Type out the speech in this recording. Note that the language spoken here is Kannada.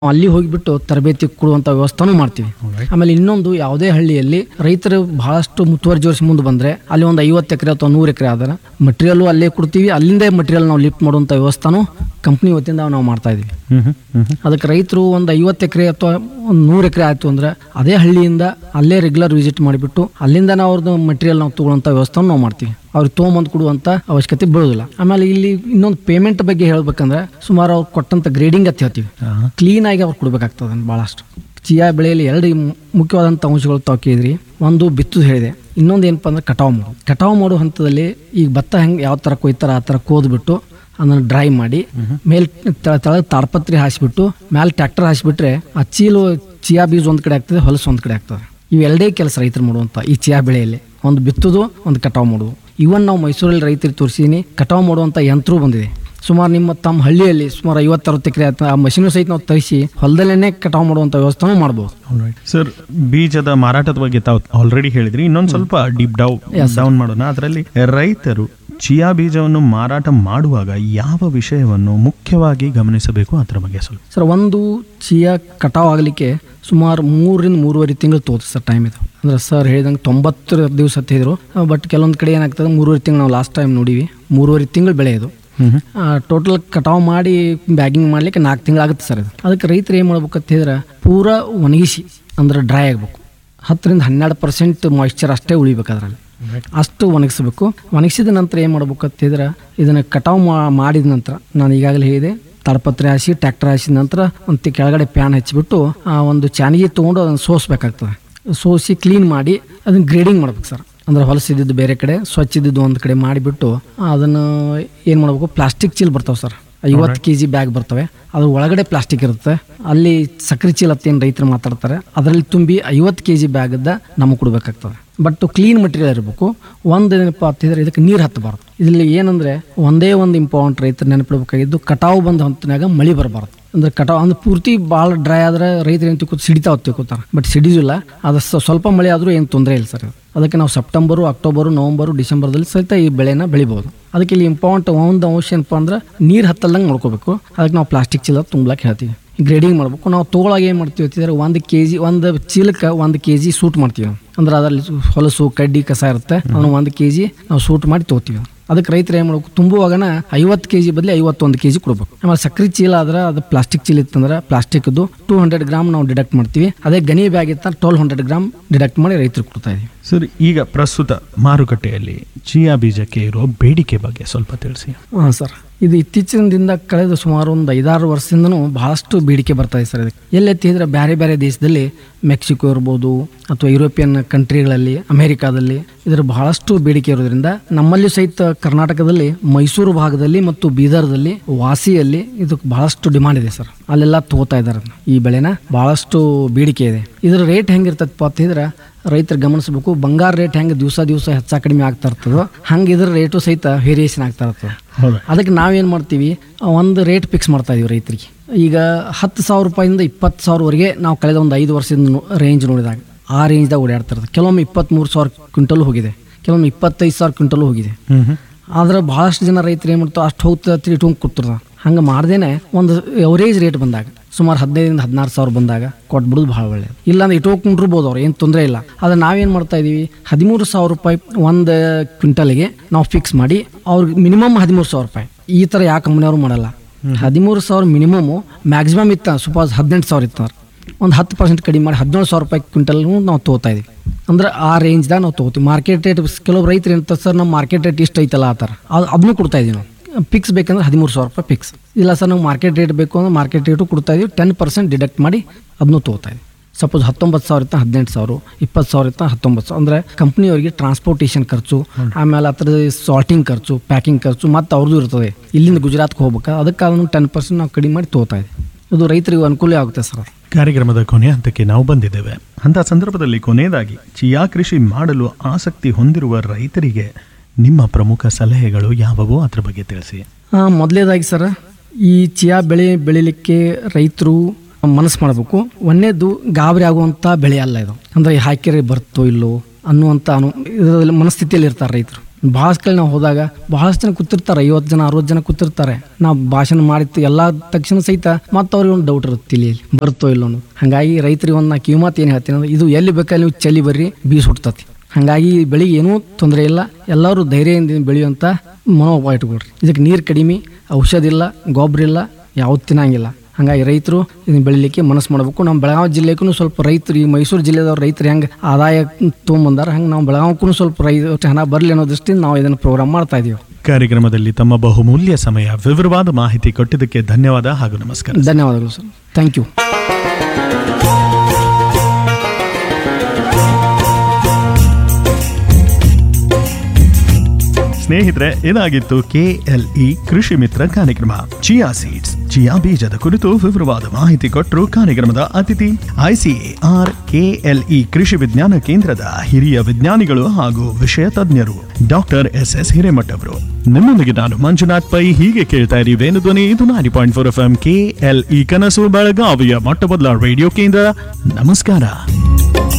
ಅಲ್ಲಿ ಹೋಗಿಬಿಟ್ಟು ತರಬೇತಿ ಕೊಡುವಂತ ವ್ಯವಸ್ಥೆನೂ ಮಾಡ್ತೀವಿ ಆಮೇಲೆ ಇನ್ನೊಂದು ಯಾವುದೇ ಹಳ್ಳಿಯಲ್ಲಿ ರೈತರು ಬಹಳಷ್ಟು ಮುತುವರ್ಜಿ ವರ್ಷ ಮುಂದೆ ಬಂದ್ರೆ ಅಲ್ಲಿ ಒಂದು ಐವತ್ತು ಎಕರೆ ಅಥವಾ ನೂರು ಎಕರೆ ಆದ್ರೆ ಮಟೀರಿಯಲ್ ಅಲ್ಲೇ ಕೊಡ್ತೀವಿ ಅಲ್ಲಿಂದ ಮಟೀರಿಯಲ್ ನಾವು ಲಿಫ್ಟ್ ಮಾಡುವಂತ ವ್ಯವಸ್ಥೆನೂ ಕಂಪ್ನಿ ವತಿಯಿಂದ ನಾವು ಮಾಡ್ತಾ ಇದೀವಿ ಹ್ಮ್ ಹ್ಮ್ ಹ್ಮ್ ಹ್ಮ್. ಅದಕ್ಕೆ ರೈತರು ಒಂದು ಐವತ್ತು ಎಕರೆ ಅಥವಾ ಒಂದು ನೂರು ಎಕರೆ ಆಯ್ತು ಅಂದ್ರೆ ಅದೇ ಹಳ್ಳಿಯಿಂದ ಅಲ್ಲೇ ರೆಗ್ಯುಲರ್ ವಿಸಿಟ್ ಮಾಡಿಬಿಟ್ಟು ಅಲ್ಲಿಂದ ನಾವು ಅವ್ರದ್ದು ಮಟೀರಿಯಲ್ ನಾವು ತಗೊಳ್ಳೋಂಥ ವ್ಯವಸ್ಥೆ ನಾವು ಮಾಡ್ತೀವಿ ಅವ್ರಿಗೆ ತೊಗೊಂಬಂದು ಕೊಡುವಂಥ ಅವಶ್ಯಕತೆ ಬೀಳೋದಿಲ್ಲ ಆಮೇಲೆ ಇಲ್ಲಿ ಇನ್ನೊಂದು ಪೇಮೆಂಟ್ ಬಗ್ಗೆ ಹೇಳ್ಬೇಕಂದ್ರೆ ಸುಮಾರು ಅವ್ರು ಕೊಟ್ಟಂತ ಗ್ರೇಡಿಂಗ್ ಅಂತ ಹೇಳ್ತೀವಿ ಆ, ಕ್ಲೀನ್ ಆಗಿ ಅವ್ರು ಕೊಡ್ಬೇಕಾಗ್ತದೆ ಭಾಳಷ್ಟು ಚಿಯಾ ಬೆಳೆಯಲ್ಲಿ ಎರಡು ಮು- ಮುಖ್ಯವಾದಂಥ ಅಂಶಗಳು ತಾವು ಕೇಳಿದ್ರಿ ಒಂದು ಬಿತ್ತುದು ಹೇಳಿದೆ ಇನ್ನೊಂದು ಏನಪ್ಪ ಅಂದ್ರೆ ಕಟಾವು ಮಾಡೋದು ಕಟಾವು ಮಾಡೋ ಹಂತದಲ್ಲಿ ಈಗ ಭತ್ತ ಹೆಂಗೆ ಯಾವ ಥರ ಕೊಯ್ತಾರ ಆ ಥರ ಕೋದ್ಬಿಟ್ಟು ಅದನ್ನು ಡ್ರೈ ಮಾಡಿ ಮೇಲ್ ತಳಗ ತಾಡ್ಪತ್ರಿ ಹಾಸಿಬಿಟ್ಟು ಮೇಲೆ ಟ್ರ್ಯಾಕ್ಟರ್ ಹಾಸಿಬಿಟ್ರೆ ಆ ಚೀಲು ಚಿಯಾ ಬೀಜ ಒಂದು ಕಡೆ ಆಗ್ತದೆ ಹೊಲಸು ಒಂದು ಕಡೆ ಆಗ್ತದೆ ಇವೆರಡೇ ಕೆಲಸ ರೈತರು ಮಾಡುವಂಥ ಈ ಚಿಯಾ ಬೆಳೆಯಲ್ಲಿ ಒಂದು ಬಿತ್ತುದು ಒಂದು ಕಟಾವು ಮಾಡೋದು ಇವನ್ ನಾವು ಮೈಸೂರಲ್ಲಿ ರೈತರಿಗೆ ತೋರಿಸಿದೀನಿ ಕಟಾವು ಮಾಡುವಂಥ ಯಂತ್ರ ಬಂದಿದೆ ಸುಮಾರು ನಿಮ್ಮ ತಮ್ಮ ಹಳ್ಳಿಯಲ್ಲಿ ಸುಮಾರು ಐವತ್ತರವತ್ತು ಎಕರೆ ಆ ಮಷೀನು ಸಹಿತ ನಾವು ತರಿಸಿ ಹೊಲದಲ್ಲೇ ಕಟಾವು ಮಾಡುವಂಥ ವ್ಯವಸ್ಥೆನೂ ಮಾಡ್ಬೋದು alright. ಸರ್ ಬೀಜದ ಮಾರಾಟದ ಬಗ್ಗೆ ತಾವು ಆಲ್ರೆಡಿ ಹೇಳಿದ್ರಿ ಇನ್ನೊಂದು ಸ್ವಲ್ಪ ಡೀಪ್ ಡೌ ಡೌನ್ ಮಾಡೋಣ ಅದರಲ್ಲಿ ರೈತರು ಚಿಯಾ ಬೀಜವನ್ನು ಮಾರಾಟ ಮಾಡುವಾಗ ಯಾವ ವಿಷಯವನ್ನು ಮುಖ್ಯವಾಗಿ ಗಮನಿಸಬೇಕು ಅದರ ಬಗ್ಗೆ ಸ್ವಲ್ಪ ಸರ್ ಒಂದು ಚಿಯಾ ಕಟಾವು ಆಗಲಿಕ್ಕೆ ಸುಮಾರು ಮೂರರಿಂದ ಮೂರುವರೆ ತಿಂಗಳು ತೋತು ಸರ್ ಟೈಮ್ ಇದು ಅಂದ್ರೆ ಸರ್ ಹೇಳಿದಂಗೆ ತೊಂಬತ್ತು ದಿವಸ ಹತ್ತಿದ್ರು ಬಟ್ ಕೆಲವೊಂದು ಕಡೆ ಏನಾಗ್ತದೆ ಮೂರುವರೆ ತಿಂಗಳು ನಾವು ಲಾಸ್ಟ್ ಟೈಮ್ ನೋಡಿವಿ ಮೂರುವರೆ ತಿಂಗಳು ಬೆಳೆ ಇದು ಹ್ಮ್ ಟೋಟಲ್ ಕಟಾವು ಮಾಡಿ ಬ್ಯಾಗಿಂಗ್ ಮಾಡ್ಲಿಕ್ಕೆ ನಾಲ್ಕು ತಿಂಗಳಾಗುತ್ತೆ ಸರ್ ಇದು ಅದಕ್ಕೆ ರೈತರು ಏನು ಮಾಡ್ಬೇಕು ಅಂತ ಹೇಳಿದ್ರೆ ಪೂರಾ ಒಣಗಿಸಿ ಅಂದ್ರೆ ಡ್ರೈ ಆಗಬೇಕು ಹತ್ತರಿಂದ ಹನ್ನೆರಡು ಪರ್ಸೆಂಟ್ ಮಾಯಿಶ್ಚರ್ ಅಷ್ಟೇ ಉಳಿಬೇಕು ಅದರಲ್ಲಿ ಅಷ್ಟು ಒಣಗಿಸ್ಬೇಕು ಒಣಗಿಸಿದ ನಂತರ ಏನು ಮಾಡ್ಬೇಕು ಅಂತ ಹೇಳಿದ್ರೆ ಇದನ್ನು ಕಟಾವು ಮಾ- ಮಾಡಿದ ನಂತರ ನಾನು ಈಗಾಗಲೇ ಹೇಳಿದೆ ತಾಡ್ಪತ್ರೆ ಹಾಸಿ ಟ್ರ್ಯಾಕ್ಟರ್ ಹಾಸಿದ ನಂತರ ಒಂದು ಕೆಳಗಡೆ ಪ್ಯಾನ್ ಹಚ್ಚಿಬಿಟ್ಟು ಆ ಒಂದು ಚಾನಿಗೆ ತೊಗೊಂಡು ಅದನ್ನು ಸೋಸ್ಬೇಕಾಗ್ತದೆ ಸೋಸಿ ಕ್ಲೀನ್ ಮಾಡಿ ಅದನ್ನ ಗ್ರೇಡಿಂಗ್ ಮಾಡ್ಬೇಕು ಸರ್ ಅಂದ್ರೆ ಹೊಲಸಿದ್ದು ಬೇರೆ ಕಡೆ ಸ್ವಚ್ಛ ಇದ್ದಿದ್ದು ಒಂದು ಕಡೆ ಮಾಡಿಬಿಟ್ಟು ಅದನ್ನು ಏನು ಮಾಡ್ಬೇಕು ಪ್ಲಾಸ್ಟಿಕ್ ಚೀಲ ಬರ್ತಾವೆ ಸರ್ ಐವತ್ತು ಕೆ ಜಿ ಬ್ಯಾಗ್ ಬರ್ತವೆ ಅದ್ರ ಒಳಗಡೆ ಪ್ಲಾಸ್ಟಿಕ್ ಇರುತ್ತೆ ಅಲ್ಲಿ ಸಕ್ಕರೆ ಚೀಲ ಅಂತ ಏನು ರೈತರು ಮಾತಾಡ್ತಾರೆ ಅದರಲ್ಲಿ ತುಂಬಿ ಐವತ್ತು ಕೆ ಜಿ ಬ್ಯಾಗದ ನಮಗೆ ಕೊಡ್ಬೇಕಾಗ್ತದೆ ಬಟ್ ಕ್ಲೀನ್ ಮಟೀರಿಯಲ್ ಇರಬೇಕು ಒಂದು ಏನಪ್ಪ ಅಂತಿದ್ರೆ ಇದಕ್ಕೆ ನೀರು ಹತ್ತಬಾರ್ದು ಇಲ್ಲಿ ಏನಂದ್ರೆ ಒಂದೇ ಒಂದು ಇಂಪಾರ್ಟೆಂಟ್ ರೈತರು ನೆನಪಿಡ್ಬೇಕಾಗಿದ್ದು ಕಟಾವು ಬಂದ ಹೊತ್ತಿನಾಗ ಮಳೆ ಬರಬಾರ್ದು ಅಂದ್ರೆ ಕಟಾವು ಅಂದ್ರೆ ಪೂರ್ತಿ ಭಾಳ ಡ್ರೈ ಆದ್ರೆ ರೈತರು ಏನು ತಿಳ್ಕೊತ ಸಿಡಿತಾವ್ ತಿಳ್ಕೊತಾರೆ ಬಟ್ ಸಿಡಿದಿಲ್ಲ ಅದು ಸ- ಸ್ವಲ್ಪ ಮಳೆ ಆದರೂ ಏನು ತೊಂದರೆ ಇಲ್ಲ ಸರ್ ಅದಕ್ಕೆ ನಾವು ಸೆಪ್ಟೆಂಬರು ಅಕ್ಟೋಬರು ನವಂಬರು ಡಿಸೆಂಬರ್ದಲ್ಲಿ ಸಹಿತ ಈ ಬೆಳೆನ ಬೆಳಿಬೋದು ಅದಕ್ಕೆ ಇಲ್ಲಿ ಇಂಪಾರ್ಟೆಂಟ್ ಒಂದು ಅಂಶ ಏನಪ್ಪ ಅಂದ್ರೆ ನೀರು ಹತ್ತಲ್ದಂಗೆ ನೋಡ್ಕೋಬೇಕು ಅದಕ್ಕೆ ನಾವು ಪ್ಲಾಸ್ಟಿಕ್ ಚೀಲ ತುಂಬಲಕ್ಕೆ ಹೇಳ್ತೀವಿ ಗ್ರೇಡಿಂಗ್ ಮಾಡ್ಬೇಕು ನಾವು ತೊಗೊಳಾಗ ಏನು ಮಾಡ್ತೀವಿ ಅಂತಿದ್ರೆ ಒಂದು ಕೆ ಜಿ ಒಂದು ಚೀಲಕ್ಕೆ ಒಂದು ಕೆ ಜಿ ಸೂಟ್ ಮಾಡ್ತೀವಿ ನಾವು. ಅಂದ್ರೆ ಅದರಲ್ಲಿ ಹೊಲಸು ಕಡ್ಡಿ ಕಸ ಇರುತ್ತೆ ಅದನ್ನು ಒಂದು ಕೆ ಜಿ ನಾವು ಸೂಟ್ ಮಾಡಿ ತೊಗೋತೀವಿ ಅದಕ್ಕೆ ರೈತರು ಏನು ಮಾಡ್ಬೇಕು ತುಂಬುವಾಗನ ಐವತ್ತು ಕೆ ಜಿ ಬದಲಿ ಐವತ್ತೊಂದು ಕೆ ಜಿ ಕೊಡ್ಬೇಕು ಆಮೇಲೆ ಸಕ್ರೆ ಚೀಲ ಆದ್ರೆ ಅದು ಪ್ಲಾಸ್ಟಿಕ್ ಚೀಲ ಇತ್ತಂದ್ರೆ ಪ್ಲಾಸ್ಟಿಕ್ದು ಟೂ ಹಂಡ್ರೆಡ್ ಗ್ರಾಮ್ ನಾವು ಡಿಡಕ್ಟ್ ಮಾಡ್ತೀವಿ ಅದೇ ಗನಿ ಬ್ಯಾಗ್ ಇತ್ತ ಟ್ವೆಲ್ ಹಂಡ್ರೆಡ್ ಗ್ರಾಮ್ ಡಿಡಕ್ಟ್ ಮಾಡಿ ರೈತರಿಗೆ ಕೊಡ್ತಾ ಇದೀವಿ ಸರ್ ಈಗ ಪ್ರಸ್ತುತ ಮಾರುಕಟ್ಟೆಯಲ್ಲಿ ಚಿಯಾ ಬೀಜಕ್ಕೆ ಇರುವ ಬೇಡಿಕೆ ಬಗ್ಗೆ ಸ್ವಲ್ಪ ತಿಳಿಸಿ ಹಾಂ ಸರ್ ಇದು ಇತ್ತೀಚಿನ ದಿನದ ಕಳೆದ ಸುಮಾರು ಒಂದು ಐದಾರು ವರ್ಷದಿಂದನೂ ಬಹಳಷ್ಟು ಬೇಡಿಕೆ ಬರ್ತಾ ಇದೆ ಸರ್ ಇದಕ್ಕೆ ಎಲ್ಲೆತ್ತಿದ್ರೆ ಬೇರೆ ಬೇರೆ ದೇಶದಲ್ಲಿ ಮೆಕ್ಸಿಕೋ ಇರ್ಬೋದು ಅಥವಾ ಯುರೋಪಿಯನ್ ಕಂಟ್ರಿಗಳಲ್ಲಿ ಅಮೆರಿಕಾದಲ್ಲಿ ಇದರ ಬಹಳಷ್ಟು ಬೇಡಿಕೆ ಇರೋದ್ರಿಂದ ನಮ್ಮಲ್ಲಿ ಸಹಿತ ಕರ್ನಾಟಕದಲ್ಲಿ ಮೈಸೂರು ಭಾಗದಲ್ಲಿ ಮತ್ತು ಬೀದರ್ದಲ್ಲಿ ವಾಸಿಯಲ್ಲಿ ಇದಕ್ಕೆ ಬಹಳಷ್ಟು ಡಿಮಾಂಡ್ ಇದೆ ಸರ್ ಅಲ್ಲೆಲ್ಲ ತಗೋತಾ ಇದ್ದಾರೆ ಈ ಬೆಳೆನ ಬಹಳಷ್ಟು ಬೇಡಿಕೆ ಇದೆ ಇದರ ರೇಟ್ ಹೆಂಗಿರ್ತದಪ್ಪ ಅಂತಿದ್ರೆ ರೈತರು ಗಮನಿಸಬೇಕು ಬಂಗಾರ ರೇಟ್ ಹೆಂಗೆ ದಿವಸ ದಿವಸ ಹೆಚ್ಚಾ ಕಡಿಮೆ ಆಗ್ತಾ ಇರ್ತದೋ ಹಂಗೆ ಇದ್ರ ರೇಟು ಸಹಿತ ವೇರಿಯೇಷನ್ ಆಗ್ತಾ ಇರ್ತದೆ ಹೌದಾ ಅದಕ್ಕೆ ನಾವೇನು ಮಾಡ್ತೀವಿ ಒಂದು ರೇಟ್ ಫಿಕ್ಸ್ ಮಾಡ್ತಾ ಇದೀವಿ ರೈತರಿಗೆ ಈಗ ಹತ್ತು ಸಾವಿರ ರೂಪಾಯಿಂದ ಇಪ್ಪತ್ತು ಸಾವಿರವರೆಗೆ ನಾವು ಕಳೆದ ಒಂದು ಐದು ವರ್ಷದ ರೇಂಜ್ ನೋಡಿದಾಗ ಆ ರೇಂಜ್ದಾಗ ಓಡಾಡ್ತಿರೋದು ಕೆಲವೊಮ್ಮೆ ಇಪ್ಪತ್ತ್ಮೂರು ಸಾವಿರ ಕ್ವಿಂಟಲ್ ಹೋಗಿದೆ ಕೆಲವೊಮ್ಮೆ ಇಪ್ಪತ್ತೈದು ಸಾವಿರ ಕ್ವಿಂಟಲ್ ಹೋಗಿದೆ ಹ್ಮ್ ಹ್ಮ್ ಆದ್ರೆ ಭಾಳಷ್ಟು ಜನ ರೈತರು ಏನು ಮಾಡ್ತಾವೆ ಅಷ್ಟು ಹೋಗ್ತಾ ಇಟ್ಕೊಂಡು ಕೂತಿರ್ತಾರೆ ಹಂಗೆ ಮಾಡ್ದೇನೆ ಒಂದು ಎವರೇಜ್ ರೇಟ್ ಬಂದಾಗ ಸುಮಾರು ಹದಿನೈದರಿಂದ ಹದಿನಾರು ಸಾವಿರ ಬಂದಾಗ ಕೊಟ್ಬಿಡೋದು ಭಾಳ ಒಳ್ಳೆಯದು ಇಲ್ಲಾಂದ್ರೆ ಇಟ್ಕೊಂಡಿರ್ಬೋದು ಅವ್ರು ಏನು ತೊಂದರೆ ಇಲ್ಲ ಆದ್ರೆ ನಾವೇನು ಮಾಡ್ತಾ ಇದೀವಿ ಹದಿಮೂರು ಸಾವಿರ ರೂಪಾಯಿ ಒಂದು ಕ್ವಿಂಟಲ್ಗೆ ನಾವು ಫಿಕ್ಸ್ ಮಾಡಿ ಅವ್ರಿಗೆ ಮಿನಿಮಮ್ ಹದಿಮೂರು ಸಾವಿರ ರೂಪಾಯಿ ಈ ಥರ ಯಾವ ಕಂಪ್ನಿಯವರು ಮಾಡಲ್ಲ ಹದಿಮೂರು ಸಾವಿರ ಮಿನಿಮಮ್ ಮ್ಯಾಕ್ಸಿಮಮ್ ಇತ್ತ ಸುಪಾಸ್ ಹದಿನೆಂಟು ಸಾವಿರ ಇತ್ತು ಒಂದು ಹತ್ತು ಪರ್ಸೆಂಟ್ ಕಡಿಮೆ ಮಾಡಿ ಹದಿನೇಳು ಸಾವಿರ ರೂಪಾಯಿ ಕ್ವಿಂಟಲ್ ನಾವು ತೊಗೋತಾ ಇದೀವಿ ಅಂದ್ರೆ ಆ ರೇಂಜ್ದಾಗ ನಾವು ತೊಗೋತೀವಿ ಮಾರ್ಕೆಟ್ ರೇಟ್ ಕೆಲವು ರೈತರು ಏನಂತ ಸರ್ ನಮ್ಮ ಮಾರ್ಕೆಟ್ ರೇಟ್ ಇಷ್ಟು ಐತಲ್ಲ ಆ ಥರ ಅದು ಅದನ್ನು ಕೊಡ್ತಾ ಇದೀವಿ ನಾವು ಫಿಕ್ಸ್ ಬೇಕಂದ್ರೆ ಹದಿಮೂರು ಸಾವಿರ ರೂಪಾಯಿ ಫಿಕ್ಸ್ ಇಲ್ಲ ಸರ್ ನಾವು ಮಾರ್ಕೆಟ್ ರೇಟ್ ಬೇಕು ಅಂದ್ರೆ ಮಾರ್ಕೆಟ್ ರೇಟು ಕೊಡ್ತಾ ಇದೀವಿ ಟೆನ್ ಪರ್ಸೆಂಟ್ ಡಿಡಕ್ಟ್ ಮಾಡಿ ಅದನ್ನು ತೊಗೋತಾ ಇದೀವಿ ಸಪೋಸ್ ಹತ್ತೊಂಬತ್ತು ಸಾವಿರ ಇತ್ತ ಹದಿನೆಂಟು ಸಾವಿರ ಇಪ್ಪತ್ತು ಸಾವಿರ ಇತ್ತ ಹತ್ತೊಂಬತ್ತು ಸಾವಿರ ಅಂದರೆ ಕಂಪ್ನಿಯವರಿಗೆ ಟ್ರಾನ್ಸ್ಪೋರ್ಟೇಷನ್ ಖರ್ಚು ಆಮೇಲೆ ಅದ್ರ ಸಾಲ್ಟಿಂಗ್ ಖರ್ಚು ಪ್ಯಾಕಿಂಗ್ ಖರ್ಚು ಮತ್ತು ಅವ್ರದ್ದು ಇರ್ತದೆ ಇಲ್ಲಿಂದ ಗುಜರಾತ್ಗೆ ಹೋಗ್ಬೇಕು ಅದಕ್ಕೆ ಅದನ್ನು ಟೆನ್ ಪರ್ಸೆಂಟ್ ನಾವು ಕಡಿಮೆ ಮಾಡಿ ತೊಗೋತಾ ಇದೀವಿ ಇದು ರೈತರಿಗೆ ಅನುಕೂಲ ಆಗುತ್ತೆ ಸರ್ ಅದು ಕಾರ್ಯಕ್ರಮದ ಕೊನೆ ಹಂತಕ್ಕೆ ನಾವು ಬಂದಿದ್ದೇವೆ ಅಂತ ಸಂದರ್ಭದಲ್ಲಿ ಕೊನೆಯದಾಗಿ ಚಿಯಾ ಕೃಷಿ ಮಾಡಲು ಆಸಕ್ತಿ ಹೊಂದಿರುವ ರೈತರಿಗೆ ನಿಮ್ಮ ಪ್ರಮುಖ ಸಲಹೆಗಳು ಯಾವುವು ಅದ್ರ ಬಗ್ಗೆ ತಿಳಿಸಿ ಮೊದಲೇದಾಗಿ ಸರ್ ಈ ಚಿಯಾ ಬೆಳೆ ಬೆಳಿಲಿಕ್ಕೆ ರೈತರು ಮನಸ್ಸು ಮಾಡಬೇಕು ಒಂದೇದು ಗಾಬರಿ ಆಗುವಂಥ ಬೆಳೆ ಅಲ್ಲ ಇದು ಅಂದರೆ ಹಾಕಿದ್ರೆ ಬರ್ತೋ ಇಲ್ಲೋ ಅನ್ನುವಂಥ ಅನು ಇದರಲ್ಲಿ ಮನಸ್ಥಿತಿಯಲ್ಲಿ ಇರ್ತಾರೆ ರೈತರು ಭಾಳಷ್ಟು ಕಡೆ ನಾವು ಹೋದಾಗ ಬಹಳಷ್ಟು ಜನ ಕೂತಿರ್ತಾರೆ ಐವತ್ತು ಜನ ಅರವತ್ತು ಜನ ಕೂತಿರ್ತಾರೆ ನಾವು ಭಾಷಣ ಮಾಡಿತ್ತು ಎಲ್ಲ ತಕ್ಷಣ ಸಹಿತ ಮತ್ತೆ ಅವ್ರಿಗೆ ಒಂದು ಡೌಟ್ ಇರುತ್ತೆ ತಿಳಿಯಲ್ಲಿ ಬರುತ್ತೋ ಇಲ್ಲೋ ಅನ್ನೋದು ಹಾಗಾಗಿ ರೈತರಿಗೆ ಒಂದು ನಾ ಕಿವಿಮಾತು ಏನು ಹೇಳ್ತೀನಿ ಅಂದ್ರೆ ಇದು ಎಲ್ಲಿ ಬೇಕಾದ್ರೆ ನೀವು ಚಲಿ ಬರ್ರಿ ಬೀಸ್ ಹುಡ್ತತಿ ಹಾಗಾಗಿ ಬೆಳಿಗ್ಗೆ ಏನೂ ತೊಂದರೆ ಇಲ್ಲ ಎಲ್ಲರೂ ಧೈರ್ಯದಿಂದ ಬೆಳೆಯುವಂಥ ಮನೋಭಾವ ಇಟ್ಕೊಳ್ರಿ ಇದಕ್ಕೆ ನೀರು ಕಡಿಮೆ ಔಷಧ ಇಲ್ಲ ಗೊಬ್ಬರ ಇಲ್ಲ ಯಾವ್ದು ತಿನ್ನಂಗಿಲ್ಲ ಹಾಗಾಗಿ ರೈತರು ಇದನ್ನ ಬೆಳಿಲಿಕ್ಕೆ ಮನಸ್ಸು ಮಾಡಬೇಕು ನಮ್ಮ ಬೆಳಗಾವಿ ಜಿಲ್ಲೆಗೂ ಸ್ವಲ್ಪ ರೈತರು ಈ ಮೈಸೂರು ಜಿಲ್ಲೆದವ್ರು ರೈತರು ಹೆಂಗೆ ಆದಾಯ ತೊಗೊಂಬಂದಾರ ಹಂಗೆ ನಾವು ಬೆಳಗಾವಿಗೂ ಸ್ವಲ್ಪ ರೈತ ಹಣ ಬರಲಿ ಅನ್ನೋ ದೃಷ್ಟಿಯಿಂದ ನಾವು ಇದನ್ನು ಪ್ರೋಗ್ರಾಮ್ ಮಾಡ್ತಾ ಇದೀವಿ ಕಾರ್ಯಕ್ರಮದಲ್ಲಿ ತಮ್ಮ ಬಹುಮೂಲ್ಯ ಸಮಯ ವಿವರವಾದ ಮಾಹಿತಿ ಕೊಟ್ಟಿದ್ದಕ್ಕೆ ಧನ್ಯವಾದ ಹಾಗೂ ನಮಸ್ಕಾರ ಧನ್ಯವಾದಗಳು ಸರ್ ಥ್ಯಾಂಕ್ ಯು ಸ್ನೇಹಿತರೆ ಇದಾಗಿತ್ತು ಕೆಎಲ್ಇ ಕೃಷಿ ಮಿತ್ರ ಕಾರ್ಯಕ್ರಮ ಚಿಯಾ ಸೀಡ್ಸ್ ಚಿಯಾ ಬೀಜದ ಕುರಿತು ವಿವರವಾದ ಮಾಹಿತಿ ಕೊಟ್ಟರು ಕಾರ್ಯಕ್ರಮದ ಅತಿಥಿ ಐಸಿಎಆರ್ ಕೆಎಲ್ಇ ಕೃಷಿ ವಿಜ್ಞಾನ ಕೇಂದ್ರದ ಹಿರಿಯ ವಿಜ್ಞಾನಿಗಳು ಹಾಗೂ ವಿಷಯ ತಜ್ಞರು ಡಾಕ್ಟರ್ ಎಸ್ ಎಸ್ ಹಿರೇಮಠ್ ಅವರು ನಿಮ್ಮೊಂದಿಗೆ ನಾನು ಮಂಜುನಾಥ್ ಪೈ ಹೀಗೆ ಕೇಳ್ತಾ ಇರಿ ವೇಣುಧ್ವನಿ ಇದು ನಾರಿ point four F M KLE ಕನಸು ಬೆಳಗಾವಿಯ ಮೊಟ್ಟ ಮೊದಲ ರೇಡಿಯೋ ಕೇಂದ್ರ ನಮಸ್ಕಾರ